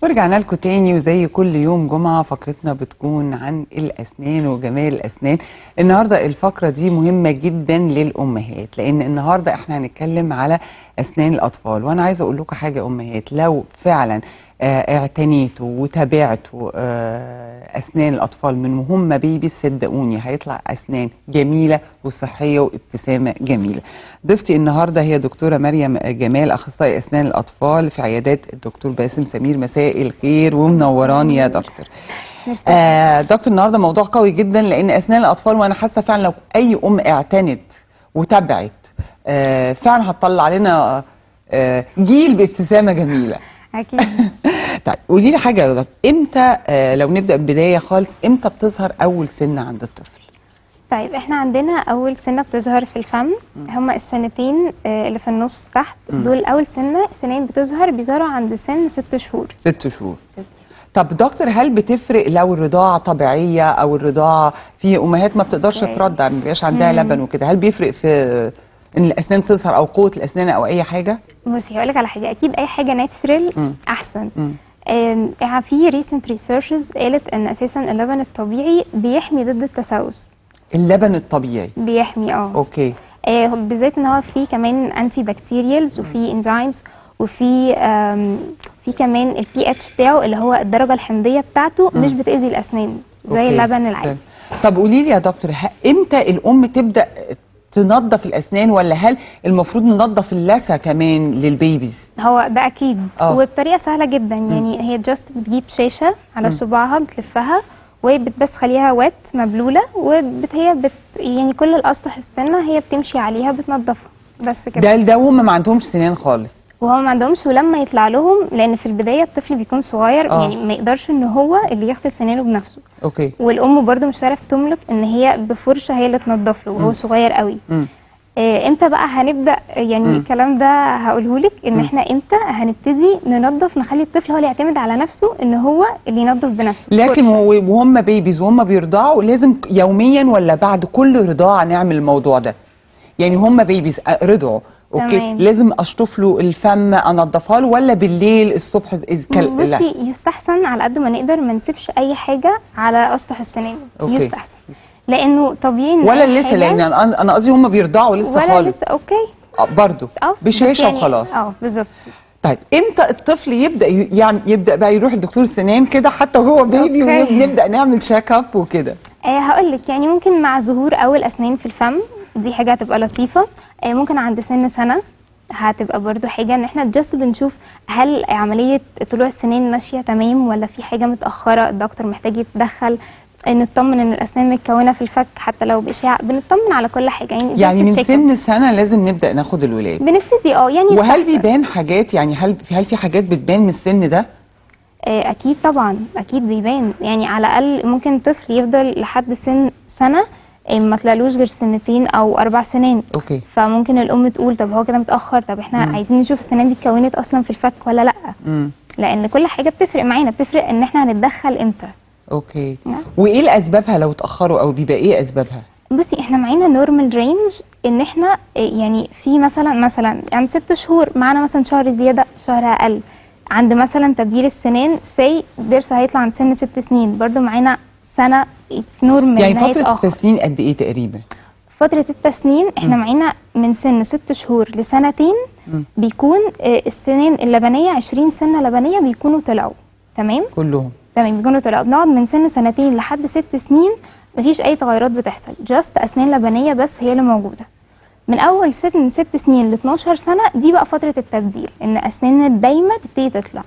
ورجعنا لكم تاني وزي كل يوم جمعة فقرتنا بتكون عن الأسنان وجمال الأسنان النهاردة الفقرة دي مهمة جدا للأمهات لأن النهاردة احنا هنتكلم على أسنان الأطفال وأنا عايزة أقول لكم حاجة يا أمهات لو فعلا آه، اعتنيتوا وتابعتوا آه، أسنان الأطفال من وهم بيبي صدقوني هيطلع أسنان جميلة وصحية وابتسامة جميلة ضيفتي النهاردة هي دكتورة مريم جمال أخصائي أسنان الأطفال في عيادات الدكتور باسم سمير مساء الخير ومنوراني يا دكتور آه دكتور النهارده موضوع قوي جدا لان اسنان الاطفال وانا حاسه فعلا لو اي ام اعتنت وتابعت آه فعلا هتطلع لنا آه جيل بابتسامه جميله اكيد طيب قولي لي حاجه يا دكتور امتى آه لو نبدا بدايه خالص امتى بتظهر اول سنه عند الطفل طيب احنا عندنا اول سنه بتظهر في الفم هما السنتين آه، اللي في النص تحت دول اول سنه سنين بتظهر بيظهروا عند سن ست شهور ست شهور ست شهور طب دكتور هل بتفرق لو الرضاعه طبيعيه او الرضاعه في امهات ما بتقدرش أوكي. ترضع ما بيبقاش عندها لبن وكده هل بيفرق في ان الاسنان تظهر او قوه الاسنان او اي حاجه بصي هقول لك على حاجه اكيد اي حاجه ناتشرال مم. احسن مم. آم، يعني في ريسنت ريسيرشز قالت ان اساسا اللبن الطبيعي بيحمي ضد التسوس اللبن الطبيعي بيحمي اه اوكي آه، بالذات ان هو فيه كمان انتي بكتيريالز وفي انزيمز وفي آم، في كمان البي اتش بتاعه اللي هو الدرجه الحمضيه بتاعته مش بتاذي الاسنان زي أوكي. اللبن العادي طب قولي لي يا دكتور ه- امتى الام تبدا تنظف الاسنان ولا هل المفروض ننظف اللثه كمان للبيبيز هو ده اكيد آه. وبطريقه سهله جدا يعني هي جاست بتجيب شاشه على صباعها بتلفها وبتبس خليها وات مبلوله وهي بت يعني كل الاسطح السنه هي بتمشي عليها بتنظفها بس كده ده ده وهم ما عندهمش سنان خالص وهو ما عندهمش ولما يطلع لهم لان في البدايه الطفل بيكون صغير آه. يعني ما يقدرش ان هو اللي يغسل سنانه بنفسه اوكي والام برده مش هتعرف تملك ان هي بفرشه هي اللي تنضف له وهو صغير قوي مم. آه، امتى بقى هنبدا يعني مم. الكلام ده هقوله لك ان احنا امتى هنبتدي ننظف نخلي الطفل هو اللي يعتمد على نفسه ان هو اللي ينظف بنفسه لكن فرشة. و- وهم بيبيز وهم بيرضعوا لازم يوميا ولا بعد كل رضاعه نعمل الموضوع ده يعني هم بيبيز أ- رضعوا اوكي تمام. لازم اشطف له الفم انضفها له ولا بالليل الصبح إذ كل- لا. بصي يستحسن على قد ما نقدر ما نسيبش اي حاجه على اسطح السنان أوكي. يستحسن لانه طبيعي إن ولا أي لسه حاجة- لان انا أنا قصدي هم بيرضعوا لسه ولا خالص لسه اوكي آه، برضو اه بس بشاشه يعني- وخلاص اه بالظبط طيب امتى الطفل يبدا ي- يعني يبدا بقى يروح لدكتور السنان كده حتى وهو بيبي أوكي. ونبدا نعمل تشيك اب وكده آه هقول لك يعني ممكن مع ظهور اول اسنان في الفم دي حاجه هتبقى لطيفه آه ممكن عند سن سنه هتبقى برضو حاجه ان احنا جاست بنشوف هل عمليه طلوع السنان ماشيه تمام ولا في حاجه متاخره الدكتور محتاج يتدخل آه، نطمن ان الاسنان متكونه في الفك حتى لو باشعه بنطمن على كل حاجه يعني, يعني just من check up. سن سنه لازم نبدا ناخد الولاد بنبتدي اه يعني وهل يستحسن. بيبان حاجات يعني هل هل في حاجات بتبان من السن ده آه، اكيد طبعا اكيد بيبان يعني على الاقل ممكن طفل يفضل لحد سن سنه آه، ما طلعلوش غير سنتين او اربع سنين اوكي فممكن الام تقول طب هو كده متاخر طب احنا عايزين نشوف السنان دي اتكونت اصلا في الفك ولا لا امم لان كل حاجه بتفرق معانا بتفرق ان احنا هنتدخل امتى اوكي بس. وايه الاسبابها لو اتاخروا او بيبقى ايه اسبابها بصي احنا معانا نورمال رينج ان احنا آه، يعني في مثلا مثلا عند ست شهور معانا مثلا شهر زياده شهر اقل عند مثلا تبديل السنان سي ضرس هيطلع عند سن ست سنين برضو معانا سنه اتس نورمال يعني فتره التسنين قد ايه تقريبا فترة التسنين احنا معانا من سن ست شهور لسنتين بيكون آه، السنين اللبنية 20 سنة لبنية بيكونوا طلعوا تمام كلهم تمام بيكونوا طلعوا بنقعد من سن سنتين لحد ست سنين مفيش أي تغيرات بتحصل جاست أسنان لبنية بس هي اللي موجودة من أول سن ست سنين ل 12 سنة دي بقى فترة التبذير إن أسنان الدايمة تبتدي تطلع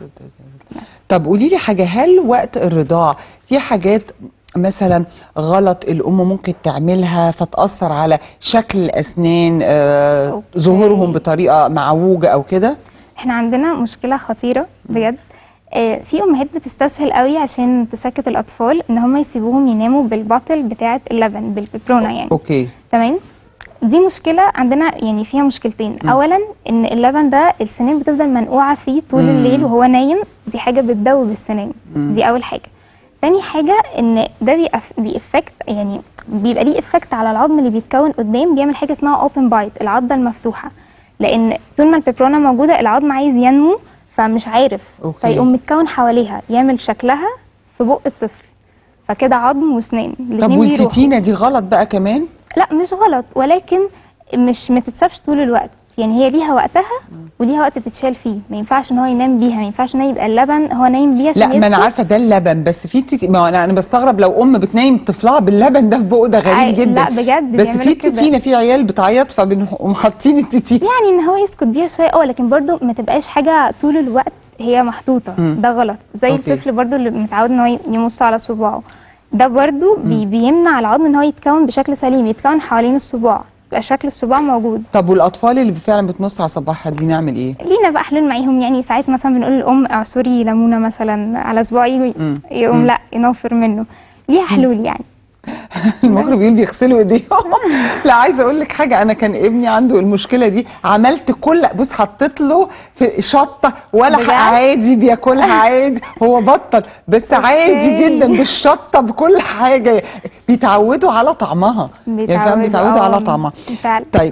طب قولي لي حاجه هل وقت الرضاعه في حاجات مثلا غلط الام ممكن تعملها فتاثر على شكل الاسنان آه أوكي. ظهورهم بطريقه معوجه او كده احنا عندنا مشكلة خطيرة بجد آه، في امهات بتستسهل قوي عشان تسكت الاطفال ان هم يسيبوهم يناموا بالباطل بتاعه اللبن بالببرونه يعني اوكي تمام دي مشكله عندنا يعني فيها مشكلتين اولا ان اللبن ده السنان بتفضل منقوعه فيه طول مم. الليل وهو نايم دي حاجه بتدوب السنان دي اول حاجه تاني حاجه ان ده بيأف... بيأفكت يعني بيبقى ليه افكت على العظم اللي بيتكون قدام بيعمل حاجه اسمها اوبن بايت العضه المفتوحه لان طول ما البيبرونا موجوده العظم عايز ينمو فمش عارف أوكي. فيقوم متكون حواليها يعمل شكلها في بق الطفل فكده عظم واسنان طب الاتنين بيروحوا. والتتينه دي غلط بقى كمان لا مش غلط ولكن مش ما تتسابش طول الوقت يعني هي ليها وقتها وليها وقت تتشال فيه ما ينفعش ان هو ينام بيها ما ينفعش ان هو يبقى اللبن هو نايم بيه عشان لا ما انا يسكت. عارفه ده اللبن بس في تتي... ما انا انا بستغرب لو ام بتنيم طفلها باللبن ده في بقه ده غريب عي- جدا لا بجد بس بيعملوا في كده. تتينه في عيال بتعيط فبنقوم حاطين التتينه يعني ان هو يسكت بيها شويه اه لكن برضو ما تبقاش حاجه طول الوقت هي محطوطه مم. ده غلط زي أوكي. الطفل برضو اللي متعود ان هو يمص على صباعه ده برضو بي بيمنع العظم ان هو يتكون بشكل سليم يتكون حوالين الصباع يبقى شكل الصباع موجود طب والاطفال اللي فعلا بتنص على صباحها دي نعمل ايه؟ لينا بقى حلول معاهم يعني ساعات مثلا بنقول للام اعصري ليمونه مثلا على صباعي مم. يقوم لا ينفر منه ليها حلول يعني المخرج بيقول بيغسلوا ايديهم لا عايزه اقول لك حاجه انا كان ابني عنده المشكله دي عملت كل بص حطيت له في شطه ولا بجد؟ عادي بياكلها عادي هو بطل بس عادي أوكي. جدا بالشطه بكل حاجه بيتعودوا على طعمها يعني فاهم بيتعودوا على آه، طعمها فعلا طيب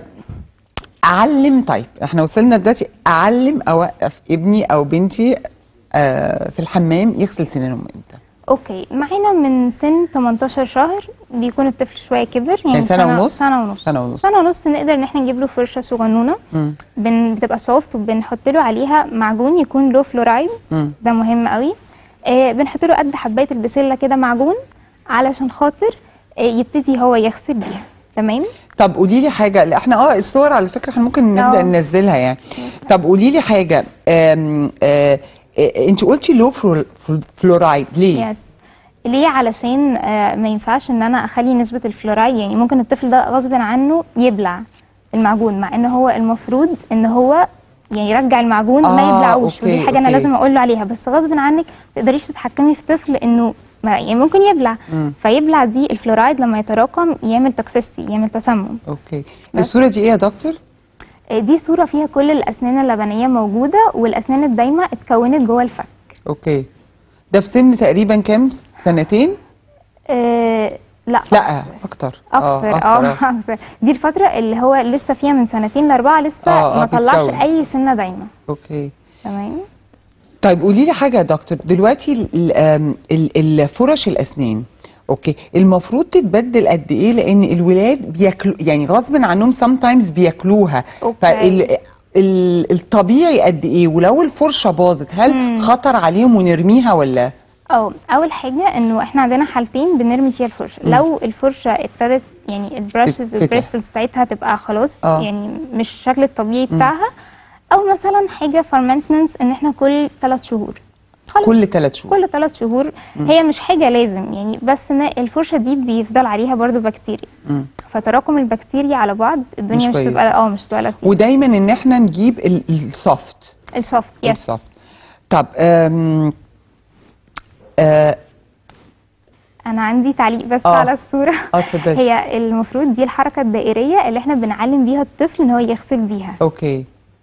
اعلم طيب احنا وصلنا دلوقتي اعلم اوقف ابني او بنتي آه في الحمام يغسل سنانهم امتى اوكي معانا من سن 18 شهر بيكون الطفل شويه كبر يعني سنة ونص؟ سنه ونص سنة ونص. سنه ونص نقدر ان احنا نجيب له فرشه صغنونه مم. بن... بتبقى سوفت وبنحط له عليها معجون يكون لو فلورايد مم. ده مهم قوي آه بنحط له قد حبايه البسله كده معجون علشان خاطر آه يبتدي هو يغسل بيها تمام طب قولي لي حاجه لا احنا اه الصور على فكره احنا ممكن نبدا آه. ننزلها يعني طب قولي لي حاجه آم، آه آه انت قلتي لو فلور- فلورايد ليه يس ليه علشان آه ما ينفعش ان انا اخلي نسبه الفلورايد يعني ممكن الطفل ده غصب عنه يبلع المعجون مع ان هو المفروض ان هو يعني يرجع المعجون ما آه، يبلعوش أوكي، ودي حاجه انا أوكي. لازم اقول له عليها بس غصب عنك ما تقدريش تتحكمي في طفل انه ما يعني ممكن يبلع مم. فيبلع دي الفلورايد لما يتراكم يعمل توكسيستي يعمل تسمم اوكي بس. الصوره دي ايه يا دكتور آه، دي صوره فيها كل الاسنان اللبنيه موجوده والاسنان الدايمه اتكونت جوه الفك اوكي ده في سن تقريبا كام سنتين آه لا لا اكتر اكتر آه، اه اكتر دي الفتره اللي هو لسه فيها من سنتين لاربعه لسه آه، آه، ما طلعش بيتكون. اي سنه دايمه اوكي تمام طيب قولي لي حاجه يا دكتور دلوقتي ال- ال- آم، ال- الفرش الاسنان اوكي المفروض تتبدل قد ايه لان الولاد بياكلوا يعني غصب عنهم سام تايمز بياكلوها أوكي. فال ال- الطبيعي قد ايه ولو الفرشه باظت هل مم. خطر عليهم ونرميها ولا اه اول حاجه انه احنا عندنا حالتين بنرمي فيها الفرشه لو الفرشه ابتدت يعني البراشز تتفتح. البريستلز بتاعتها تبقى خلاص آه. يعني مش الشكل الطبيعي بتاعها او مثلا حاجه فور مينتنس ان احنا كل ثلاث شهور خلاص كل ثلاث شهور كل ثلاث شهور هي مش حاجه لازم يعني بس ان الفرشه دي بيفضل عليها برضو بكتيريا مم. فتراكم البكتيريا على بعض الدنيا مش مش, كويس. تبقى اه مش تبقى لطيفه ودايما ان احنا نجيب ال- السوفت السوفت يس السوفت طب آم آه انا عندي تعليق بس آه. على الصوره اه اتفضلي هي المفروض دي الحركه الدائريه اللي احنا بنعلم بيها الطفل ان هو يغسل بيها اوكي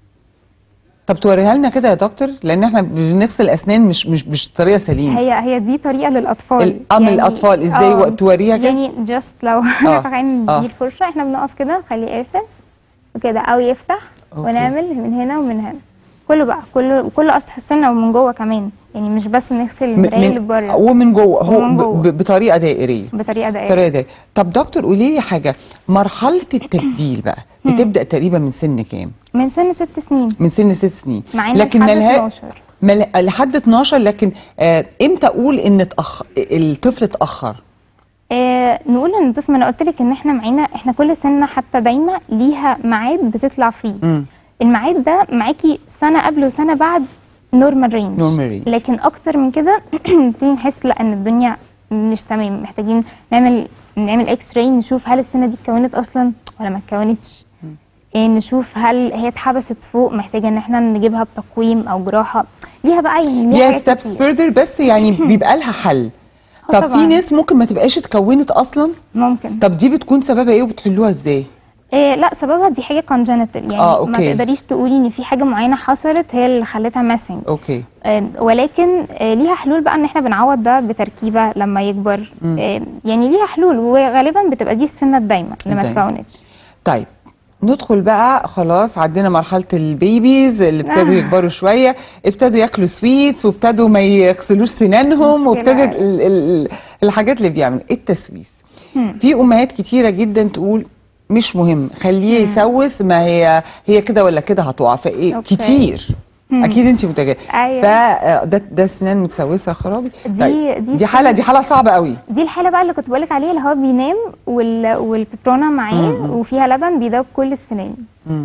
طب توريها لنا كده يا دكتور لان احنا بنغسل اسنان مش مش مش بطريقه سليمه هي هي دي طريقه للاطفال ال- آه، من الأطفال. إزاي آه، وقت توريها كده؟ يعني جاست لو آه، فاكرين آه. دي الفرشه احنا بنقف كده خليه قافل وكده او يفتح أوكي. ونعمل من هنا ومن هنا كله بقى كله كله اصل حسنا ومن جوه كمان يعني مش بس نغسل م- المرايه اللي من بره ومن جوه هو ومن ب- جوه. ب- بطريقه دائريه بطريقه دائريه بطريقه دائريه طب دكتور قولي لي حاجه مرحله التبديل بقى بتبدا تقريبا من سن كام من سن ست سنين من سن ست سنين معانا لكن لحد ملها 12 مل... لحد 12 لكن آه امتى اقول ان تأخ... الطفل اتاخر آه نقول ان الطفل ما انا قلت لك ان احنا معانا احنا كل سنه حتى دايما ليها ميعاد بتطلع فيه امم الميعاد ده معاكي سنه قبل وسنه بعد نورمال رينج Normal range. لكن اكتر من كده نبتدي نحس لا ان الدنيا مش تمام محتاجين نعمل نعمل اكس راي نشوف هل السنه دي اتكونت اصلا ولا ما اتكونتش إيه نشوف هل هي اتحبست فوق محتاجه ان احنا نجيبها بتقويم او جراحه ليها بقى يعني ليها ليها حاجات ستيبس كتير. فيردر بس يعني بيبقى لها حل آه طب في طبعاً. ناس ممكن ما تبقاش اتكونت اصلا ممكن طب دي بتكون سببها ايه وبتحلوها ازاي إيه لا سببها دي حاجه كونجنتال يعني آه، ما أوكي. تقدريش تقولي ان في حاجه معينه حصلت هي اللي خلتها ماسنج اوكي ولكن آه، ليها حلول بقى ان احنا بنعوض ده بتركيبه لما يكبر آه، يعني ليها حلول وغالبا بتبقى دي السنه الدايمه اللي ما الدايمة. اتكونتش طيب ندخل بقى خلاص عدينا مرحلة البيبيز اللي ابتدوا آه. يكبروا شوية ابتدوا ياكلوا سويتس وابتدوا ما يغسلوش سنانهم مشكلة. وابتدوا ال- ال- الحاجات اللي بيعملوا التسويس مم. في امهات كتيرة جدا تقول مش مهم خليه يسوس ما هي هي كده ولا كده هتقع فايه أوكي. كتير مم. اكيد انت متجاهله أيوة. فده ده السنان متسوسه خرابي دي- طيب، دي دي حاله دي حاله صعبه قوي دي الحاله بقى اللي كنت بقولك عليها اللي هو بينام وال... والبيبرونه معاه وفيها لبن بيدوب كل السنان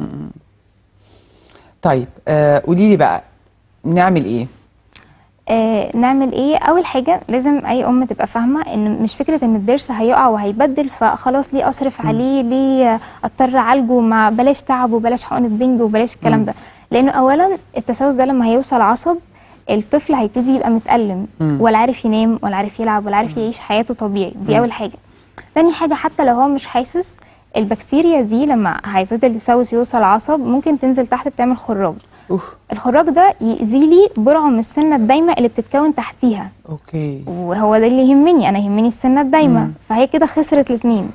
طيب آه قولي لي بقى نعمل ايه آه نعمل ايه اول حاجه لازم اي ام تبقى فاهمه ان مش فكره ان الضرس هيقع وهيبدل فخلاص ليه اصرف عليه ليه اضطر اعالجه ما بلاش تعب وبلاش حقنه بنج وبلاش الكلام ده لانه اولا التسوس ده لما هيوصل عصب الطفل هيبتدي يبقى متألم مم. ولا عارف ينام ولا عارف يلعب ولا عارف يعيش حياته طبيعي دي اول حاجه تاني حاجه حتى لو هو مش حاسس البكتيريا دي لما هيفضل التسوس يوصل عصب ممكن تنزل تحت بتعمل خراج اوف الخراج ده يأذي لي برعم السنه الدايمه اللي بتتكون تحتيها اوكي وهو ده اللي يهمني انا يهمني السنه الدايمه مم. فهي كده خسرت الاثنين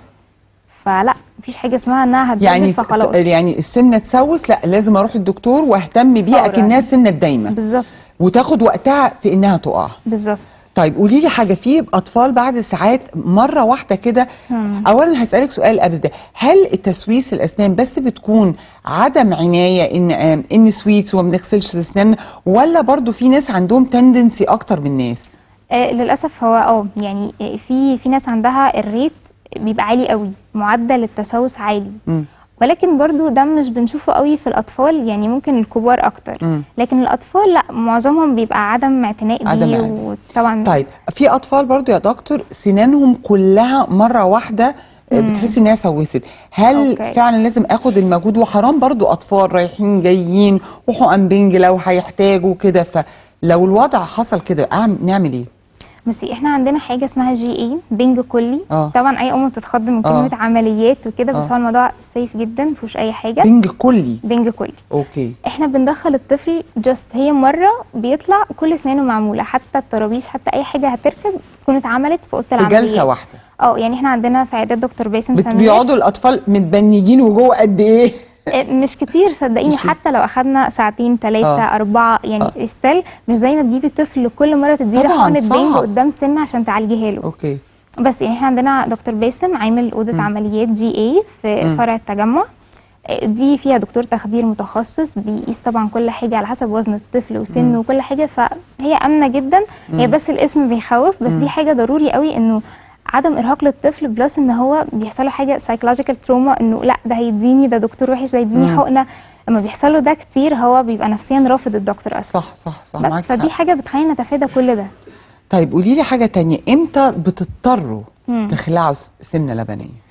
فلا مفيش حاجه اسمها انها هتبدل يعني فخلاص يعني السنه تسوس لا لازم اروح الدكتور واهتم بيها فوراً. اكنها السنه الدايمه بالظبط وتاخد وقتها في انها تقع بالظبط طيب قولي لي حاجه في اطفال بعد ساعات مره واحده كده مم. اولا هسالك سؤال قبل ده هل التسويس الاسنان بس بتكون عدم عنايه ان آم، ان سويتس وما بنغسلش الاسنان ولا برضو في ناس عندهم تندنسي اكتر من الناس آه للاسف هو اه يعني آه، في في ناس عندها الريت بيبقى عالي قوي معدل التسوس عالي مم. ولكن برضو ده مش بنشوفه قوي في الاطفال يعني ممكن الكبار اكتر مم. لكن الاطفال لا معظمهم بيبقى عدم اعتناء عدم بيه عناية. وطبعا طيب في اطفال برضو يا دكتور سنانهم كلها مره واحده آه، بتحس انها سوست هل أوكي. فعلا لازم اخد المجهود وحرام برضو اطفال رايحين جايين وحقن بنج لو هيحتاجوا كده فلو الوضع حصل كده أعم- نعمل ايه بصي احنا عندنا حاجه اسمها جي اي بنج كلي آه. طبعا اي ام بتتخض من آه. كلمه عمليات وكده بس آه. هو الموضوع سيف جدا مفيهوش اي حاجه بنج كلي بنج كلي اوكي احنا بندخل الطفل جاست هي مره بيطلع كل اسنانه معموله حتى الطرابيش حتى اي حاجه هتركب تكون اتعملت في اوضه في العمليات جلسه واحده اه يعني احنا عندنا في عيادات دكتور باسم بت- سمير بيقعدوا الاطفال متبنجين وجوه قد ايه آه، مش كتير صدقيني مش كتير. حتى لو اخدنا ساعتين ثلاثه آه. اربعه يعني آه. استل مش زي ما تجيبي طفل كل مره تديله طبعاً، حقنه بنج صعب. قدام سنه عشان تعالجيها له اوكي بس يعني احنا عندنا دكتور باسم عامل اوضه عمليات جي اي في مم. فرع التجمع آه، دي فيها دكتور تخدير متخصص بيقيس طبعا كل حاجه على حسب وزن الطفل وسنه وكل حاجه فهي امنه جدا هي بس الاسم بيخوف بس دي حاجه ضروري قوي انه عدم ارهاق للطفل بلس ان هو بيحصل له حاجه سايكولوجيكال تروما انه لا ده هيديني ده دكتور وحش ده هيديني مم. حقنه لما بيحصل له ده كتير هو بيبقى نفسيا رافض الدكتور اصلا صح صح صح بس معاك فدي حق. حاجه بتخلينا نتفادى كل ده طيب قولي لي حاجه تانية امتى بتضطروا مم. تخلعوا س- سمنه لبنيه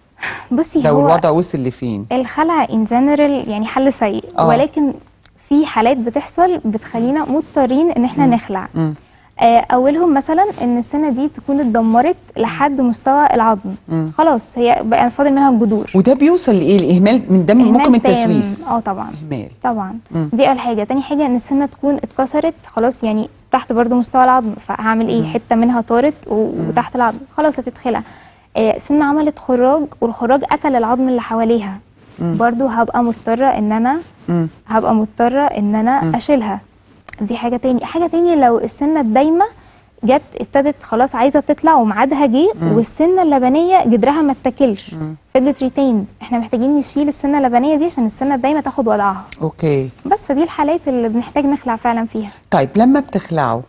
بصي لو هو الوضع وصل لفين الخلع ان جنرال يعني حل سيء آه. ولكن في حالات بتحصل بتخلينا مضطرين ان احنا نخلع مم. آه، اولهم مثلا ان السنه دي تكون اتدمرت لحد مستوى العظم مم. خلاص هي بقى فاضل منها الجذور وده بيوصل لايه الاهمال من ده إهمال ممكن من تام. التسويس اه طبعا اهمال طبعا مم. دي اول حاجه تاني حاجه ان السنه تكون اتكسرت خلاص يعني تحت برضو مستوى العظم فهعمل ايه حته منها طارت و- وتحت العظم خلاص هتتخلع آه، سنه عملت خراج والخراج اكل العظم اللي حواليها برضو هبقى مضطره ان انا مم. هبقى مضطره ان انا اشيلها دي حاجه تاني حاجه تاني لو السنه الدايمه جت ابتدت خلاص عايزه تطلع وميعادها جه والسنه اللبنيه جدرها ما اتاكلش فضلت ريتيند احنا محتاجين نشيل السنه اللبنيه دي عشان السنه الدايمه تاخد وضعها اوكي بس فدي الحالات اللي بنحتاج نخلع فعلا فيها طيب لما بتخلعوا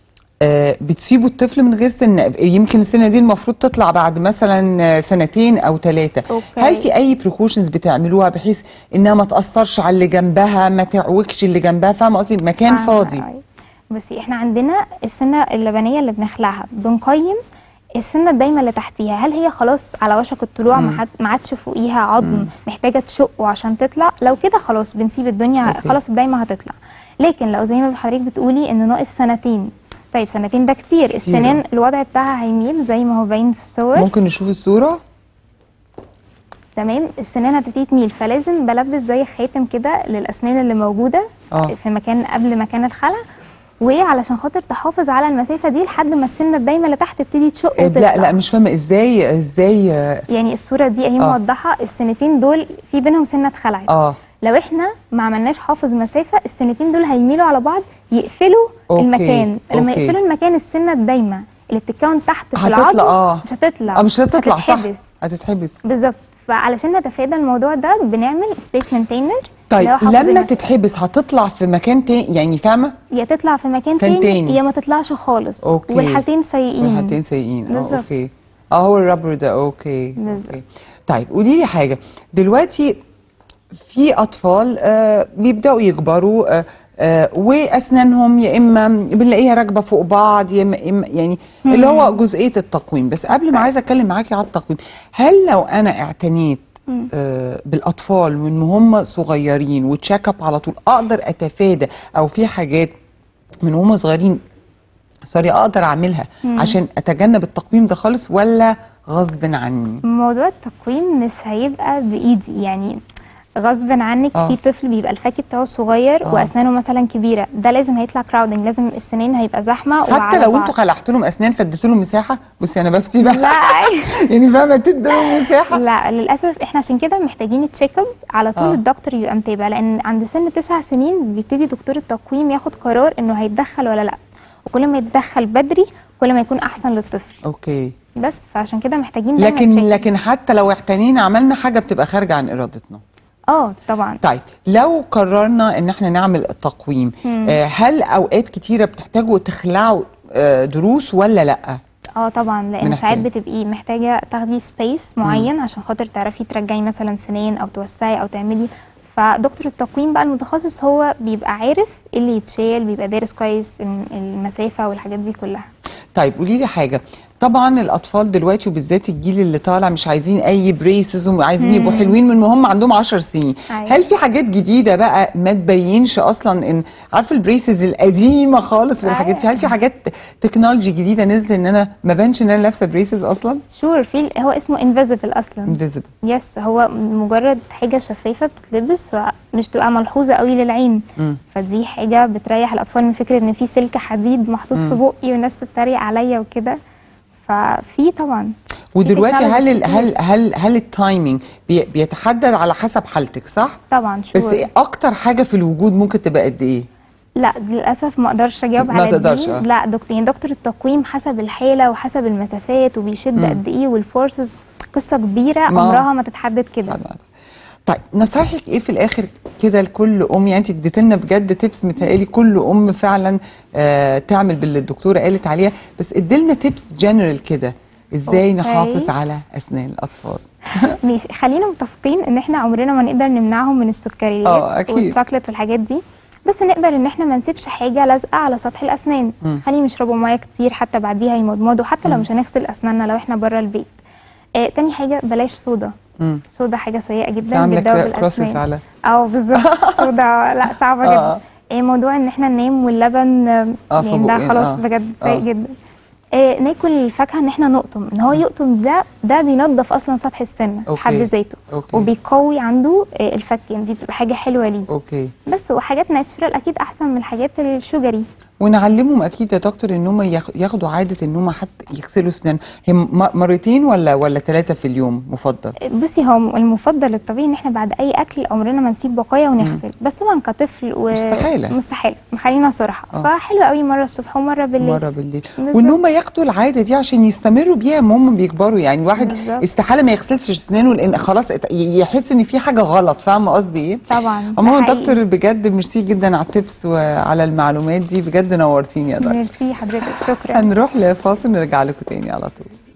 آه بتسيبوا الطفل من غير سنه يمكن السنه دي المفروض تطلع بعد مثلا آه، سنتين او ثلاثه أوكي. هل في اي بريكوشنز بتعملوها بحيث انها ما تاثرش على اللي جنبها ما تعوجش اللي جنبها فاهمه قصدي مكان فاهمة، فاضي أيوة. بصي احنا عندنا السنه اللبنيه اللي بنخلعها بنقيم السنه الدايمه اللي تحتيها هل هي خلاص على وشك الطلوع ما حد- ما عادش فوقيها عظم محتاجه تشقه عشان تطلع لو كده خلاص بنسيب الدنيا أوكي. خلاص الدايمه هتطلع لكن لو زي ما حضرتك بتقولي ان ناقص سنتين طيب سنتين ده كتير السنان الوضع بتاعها هيميل زي ما هو باين في الصور ممكن نشوف الصوره تمام السنان هتبتدي تميل فلازم بلبس زي خاتم كده للاسنان اللي موجوده آه. في مكان قبل مكان الخلع وعلشان خاطر تحافظ على المسافه دي لحد ما السنه الدايمه اللي تحت تبتدي تشق آه، وتطلع لا لا مش فاهمه ازاي ازاي اه يعني الصوره دي اهي آه. موضحه السنتين دول في بينهم سنه اتخلعت آه. لو احنا ما عملناش حافظ مسافه السنتين دول هيميلوا على بعض يقفلوا أوكي، المكان لما أوكي. يقفلوا المكان السنه الدايمه اللي بتتكون تحت في هتطلع، العظم آه. مش هتطلع اه مش هتطلع صح هتتحبس. هتتحبس بالظبط فعلشان نتفادى الموضوع ده بنعمل سبيس مينتينر طيب لما تتحبس هتطلع في مكان تاني يعني فاهمه يا تطلع في مكان كان تاني, تاني. يا ما تطلعش خالص أوكي. والحالتين سيئين والحالتين سيئين اه بالظبط. اوكي اه هو الرابر ده اوكي بالظبط. اوكي طيب قولي لي حاجه دلوقتي في اطفال آه بيبداوا يكبروا آه آه واسنانهم يا اما بنلاقيها راكبه فوق بعض يا اما إما- يعني اللي هو جزئيه التقويم بس قبل ما عايزه اتكلم معاكي على التقويم هل لو انا اعتنيت آه بالاطفال من هم صغيرين وتشيك اب على طول اقدر اتفادى او في حاجات من هم صغيرين سوري اقدر اعملها عشان اتجنب التقويم ده خالص ولا غصب عني موضوع التقويم مش هيبقى بايدي يعني غصب عنك آه. في طفل بيبقى الفك بتاعه صغير آه. واسنانه مثلا كبيره ده لازم هيطلع كراودنج لازم السنين هيبقى زحمه حتى وعلى لو بعض. انتوا خلعت لهم اسنان فاديتوا لهم مساحه بصي انا بفتي بقى لا يعني فاهمه تدوا لهم مساحه لا للاسف احنا عشان كده محتاجين تشيك اب على طول آه. آه. الدكتور يبقى متابع لان عند سن تسع سنين بيبتدي دكتور التقويم ياخد قرار انه هيتدخل ولا لا وكل ما يتدخل بدري كل ما يكون احسن للطفل اوكي بس فعشان كده محتاجين دايما لكن check. لكن حتى لو احتنينا عملنا حاجه بتبقى خارجه عن ارادتنا اه طبعا طيب لو قررنا ان احنا نعمل تقويم مم. آه، هل اوقات كتيره بتحتاجوا تخلعوا آه، دروس ولا لا اه طبعا لان بنحتاج. ساعات بتبقي محتاجه تاخدي سبيس معين عشان خاطر تعرفي ترجعي مثلا سنين او توسعي او تعملي فدكتور التقويم بقى المتخصص هو بيبقى عارف ايه اللي يتشال بيبقى دارس كويس الم- المسافه والحاجات دي كلها طيب قولي لي حاجه طبعا الاطفال دلوقتي وبالذات الجيل اللي طالع مش عايزين اي بريسز وعايزين يبقوا حلوين من ما هم عندهم 10 سنين أيوة. هل في حاجات جديده بقى ما تبينش اصلا ان عارفه البريسز القديمه خالص والحاجات دي هل في حاجات تكنولوجي جديده نزلت ان انا ما بانش ان انا لابسه بريسز اصلا شور في هو اسمه انفيزبل اصلا انفيزبل يس هو مجرد حاجه شفافه بتتلبس ومش تبقى ملحوظه قوي للعين مم. فدي حاجه بتريح الاطفال من فكره ان في سلك حديد محطوط في بقي والناس بتتريق عليا وكده ففي طبعا ودلوقتي هل ال- technologies هل هل هل التايمينج بي- بيتحدد على حسب حالتك صح طبعا شور بس إيه اكتر حاجه في الوجود ممكن تبقى قد ايه لا للاسف ما اقدرش اجاوب ما على تقدرش، دي آه. لا دكتور يعني دكتور التقويم حسب الحاله وحسب المسافات وبيشد مم. قد ايه والفورسز قصه كبيره ما- عمرها ما تتحدد كده حلو. طيب نصايحك ايه في الاخر كده لكل ام يعني انت اديت لنا بجد تيبس متهيألي كل ام فعلا آه تعمل باللي الدكتوره قالت عليها بس اديلنا تيبس جنرال كده ازاي أوكي. نحافظ على اسنان الاطفال ماشي خلينا متفقين ان احنا عمرنا ما نقدر نمنعهم من السكريات آه، أكيد. والشوكليت والحاجات دي بس نقدر ان احنا ما نسيبش حاجه لازقه على سطح الاسنان مم. خليهم يشربوا ميه كتير حتى بعديها يمضمضوا حتى لو مش هنغسل اسناننا لو احنا بره البيت آه تاني حاجه بلاش صودا مم. صودا حاجه سيئه انت جدا عامله بتدوب كرا- كروسس الاسنان على اه بالظبط صودا لا صعبه آه. جدا آه موضوع ان احنا ننام واللبن آه، آه، في يعني ده بقنا، خلاص آه. بجد آه. سيء جدا آه ناكل الفاكهه ان احنا نقطم ان هو يقطم ده ده بينظف اصلا سطح السن أوكي. بحد ذاته أوكي. وبيقوي عنده آه الفك يعني دي بتبقى حاجه حلوه ليه اوكي بس وحاجات ناتشورال اكيد احسن من الحاجات الشجري ونعلمهم اكيد يا دكتور ان هم ياخ- ياخدوا عاده ان هم حتى يغسلوا اسنان هي م- مرتين ولا ولا ثلاثه في اليوم مفضل بصي هو المفضل الطبيعي ان احنا بعد اي اكل عمرنا ما نسيب بقايا ونغسل بس طبعا كطفل و... مستحالة. مستحيل خلينا صراحه آه. فحلو قوي مره الصبح ومره بالليل مره بالليل بالظبط. وان هم ياخدوا العاده دي عشان يستمروا بيها ما هم بيكبروا يعني الواحد بالظبط. استحاله ما يغسلش اسنانه لان خلاص ات- يحس ان في حاجه غلط فاهمه قصدي ايه طبعا ده عموما حقيقي. دكتور بجد ميرسي جدا على التبس وعلى المعلومات دي بجد نورتيني يا دكتور ميرسي حضرتك شكرا هنروح لفاصل نرجع لكم تاني على طول